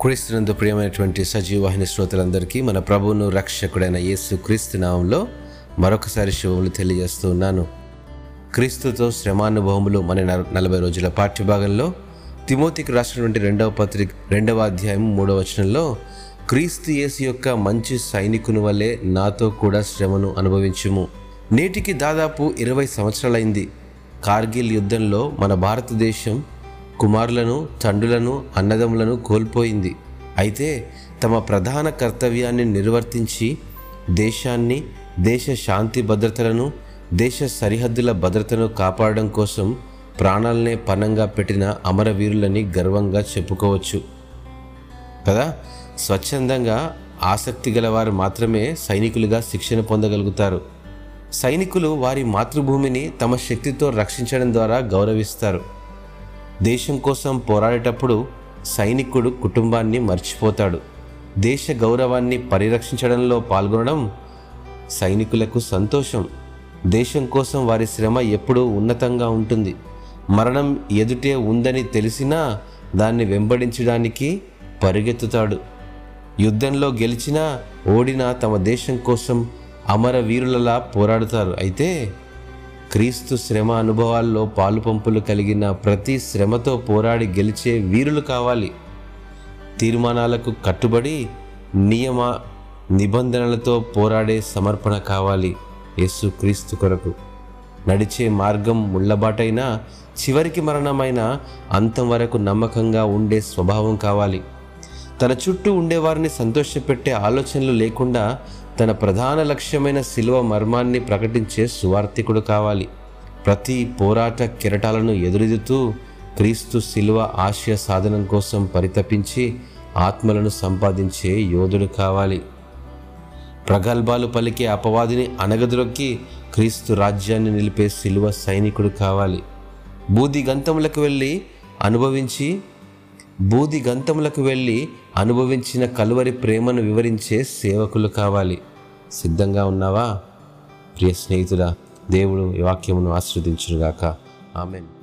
క్రీస్తునందు ప్రియమైనటువంటి సజీవాహిని శ్రోతలందరికీ మన ప్రభువును రక్షకుడైన యేసు క్రీస్తు నామంలో మరొకసారి శుభములు తెలియజేస్తూ ఉన్నాను క్రీస్తుతో శ్రమానుభవములు మన నల- నలభై రోజుల పాఠ్యభాగంలో తిమోతికి రాసినటువంటి రెండవ పత్రిక రెండవ అధ్యాయం మూడవ వచనంలో క్రీస్తు యేసు యొక్క మంచి సైనికుని వలె నాతో కూడా శ్రమను అనుభవించుము నేటికి దాదాపు ఇరవై సంవత్సరాలైంది కార్గిల్ యుద్ధంలో మన భారతదేశం కుమారులను తండ్రులను అన్నదమ్ములను కోల్పోయింది అయితే తమ ప్రధాన కర్తవ్యాన్ని నిర్వర్తించి దేశాన్ని దేశ శాంతి భద్రతలను దేశ సరిహద్దుల భద్రతను కాపాడడం కోసం ప్రాణాలనే పణంగా పెట్టిన అమరవీరులని గర్వంగా చెప్పుకోవచ్చు కదా స్వచ్ఛందంగా ఆసక్తి గలవారు మాత్రమే సైనికులుగా శిక్షణ పొందగలుగుతారు సైనికులు వారి మాతృభూమిని తమ శక్తితో రక్షించడం ద్వారా గౌరవిస్తారు దేశం కోసం పోరాడేటప్పుడు సైనికుడు కుటుంబాన్ని మర్చిపోతాడు దేశ గౌరవాన్ని పరిరక్షించడంలో పాల్గొనడం సైనికులకు సంతోషం దేశం కోసం వారి శ్రమ ఎప్పుడూ ఉన్నతంగా ఉంటుంది మరణం ఎదుటే ఉందని తెలిసినా దాన్ని వెంబడించడానికి పరిగెత్తుతాడు యుద్ధంలో గెలిచినా ఓడినా తమ దేశం కోసం అమరవీరులలా పోరాడుతారు అయితే క్రీస్తు శ్రమ అనుభవాల్లో పాలుపంపులు కలిగిన ప్రతి శ్రమతో పోరాడి గెలిచే వీరులు కావాలి తీర్మానాలకు కట్టుబడి నియమ నిబంధనలతో పోరాడే సమర్పణ కావాలి యేసు క్రీస్తు కొరకు నడిచే మార్గం ముళ్ళబాటైనా చివరికి మరణమైన అంతం వరకు నమ్మకంగా ఉండే స్వభావం కావాలి తన చుట్టూ ఉండేవారిని సంతోషపెట్టే ఆలోచనలు లేకుండా తన ప్రధాన లక్ష్యమైన శిలువ మర్మాన్ని ప్రకటించే సువార్థికుడు కావాలి ప్రతి పోరాట కెరటాలను ఎదురెదుతూ క్రీస్తు శిలువ ఆశయ సాధనం కోసం పరితపించి ఆత్మలను సంపాదించే యోధుడు కావాలి ప్రగల్భాలు పలికే అపవాదిని అనగదురొక్కి క్రీస్తు రాజ్యాన్ని నిలిపే శిలువ సైనికుడు కావాలి బూది గంతములకు వెళ్ళి అనుభవించి బూది గంతములకు వెళ్ళి అనుభవించిన కలువరి ప్రేమను వివరించే సేవకులు కావాలి సిద్ధంగా ఉన్నావా ప్రియ స్నేహితుడా దేవుడు ఈ వాక్యమును ఆశ్రదించునుగాక ఆమెన్